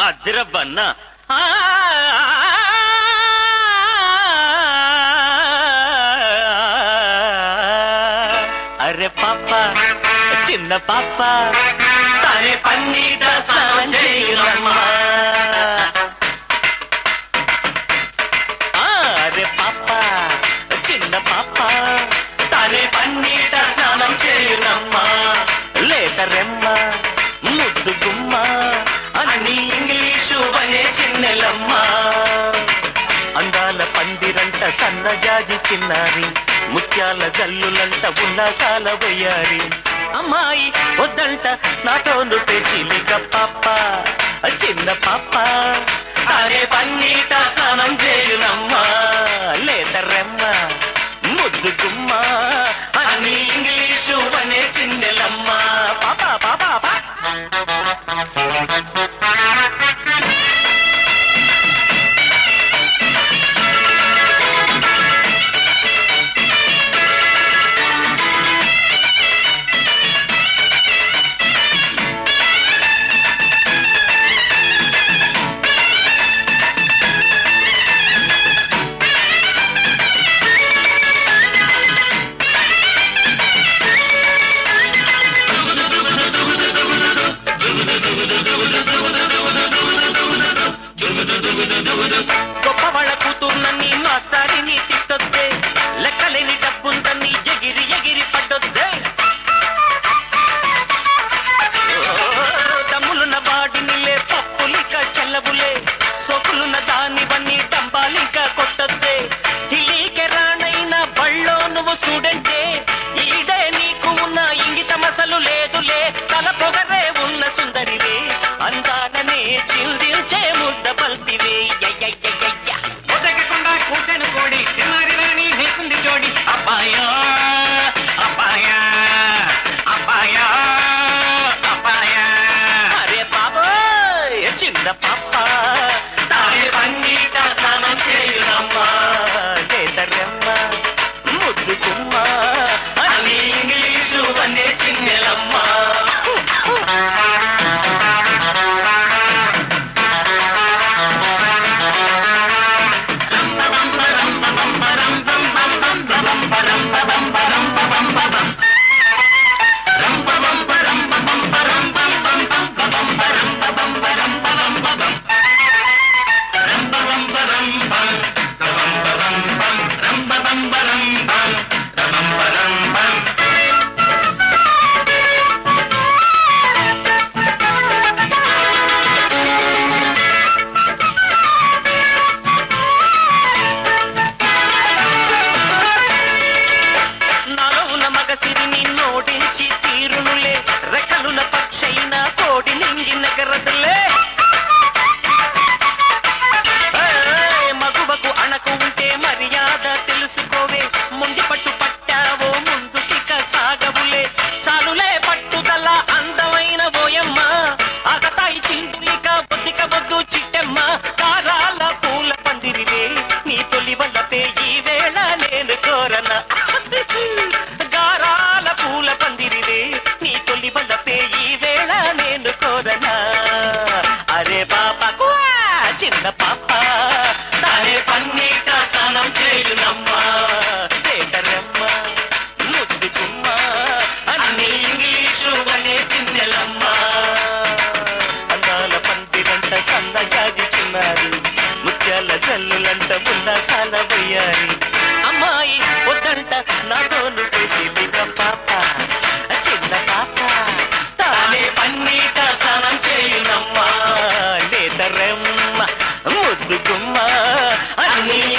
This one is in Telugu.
అదిరబ్బన్న అరే పాప చిన్న పాప తానే పన్నీట స్నానం చేయురమ్మా ఆ, అరే పాప చిన్న పాప తానే పన్నీట స్నానం చేయురమ్మా లేత రెమ్మ ముద్దు గుమ్మ అన్ని ఇంగ్లీషు అనే చిన్నెలమ్మ అందాల పందిరంట సన్నజాజి చిన్నారి ముత్యాల జల్లులంట ఉల్లాసాల వయ్యారి అమ్మాయి వద్దంట నాతోను పేచిలిక పాప చిన్న పాప తానే పన్నీట స్నానం చేయునమ్మా లేత రెమ్మ ముద్దు గుమ్మ అన్ని ఇంగ్లీషు అనే చిన్నెలమ్మ పాప పాప పాప గొప్పవాళ్ళ కూతుర్నని మాస్టారిని తిట్టొద్దే లెక్కలేని డబ్బుందని ఎగిరి ఎగిరి పడ్డొద్దే దమ్ములున్న వాడినిలే పప్పులిక చల్లబులే సోకులున్న దానివన్నీ డంబాలిక కొట్టొద్దే ఢిల్లీకి రానైనా బళ్ళో నువ్వు స్టూడెంటే ఈడే నీకు ఉన్న ఇంగితమసలు లేదులే తల పొగరే ఉన్న సుందరివే అందాలనే చిందించే ముద్ద పల్పివే యయ్యయ్యయ్యయ్య. ఉదగకుండా కూసెను కోడి సిన్నారి రాణి నీకుంది జోడి అబ్బాయా అబ్బాయా అబ్బాయా అబ్బాయా అరే బాబోయ్ చిన్న పాప తానే పన్నీట స్నానం చేయునమ్మా లేదరమ్మ ముద్దు గుమ్మ అన్ని ఇంగ్లీషు అనే చిన్నెలమ్మా నాలో ఉన్న మగసిరిని నోడించి తీరునులే రెక్కలున్న పక్షైన కోడి నింగి నగరదులే ఏయ్, మగువకు అణకు ఉంటే మర్యాద తెలుసుకోవే ముండి పట్టు పట్టావో ముందుకిక సాగవులే చాలులే పట్టుదల అందమైన ఓయమ్మ ఆగతాయి చిందులిక బొద్దిక బొద్దు చిట్టెమ్మ కారాల పూల పందిరివే నీ తొలి వల్లపే ఈ వేళ నేను కోరన గారాల పూల పందిరివే నీ తొలి వల్లపే ఈ వేళ నేను కోరనా అరే పాపకు చిన్న పాప తానే పన్నీట స్నానం చేయునమ్మా లేటరమ్మ ముద్దు గుమ్మ అన్ని ఇంగ్లీషు అనే చిన్నెలమ్మ అందాల పందిరంట సన్నజాజి చిన్నారు ముత్యాల జల్లులంట ఉల్లాసాల పోయారి అమ్మాయి వద్దంట నాతోను పెళ్లిక పాప చిన్న పాప తానే పన్నీట స్నానం చేయునమ్మా లేదరమ్మ ముద్దు గుమ్మ అన్ని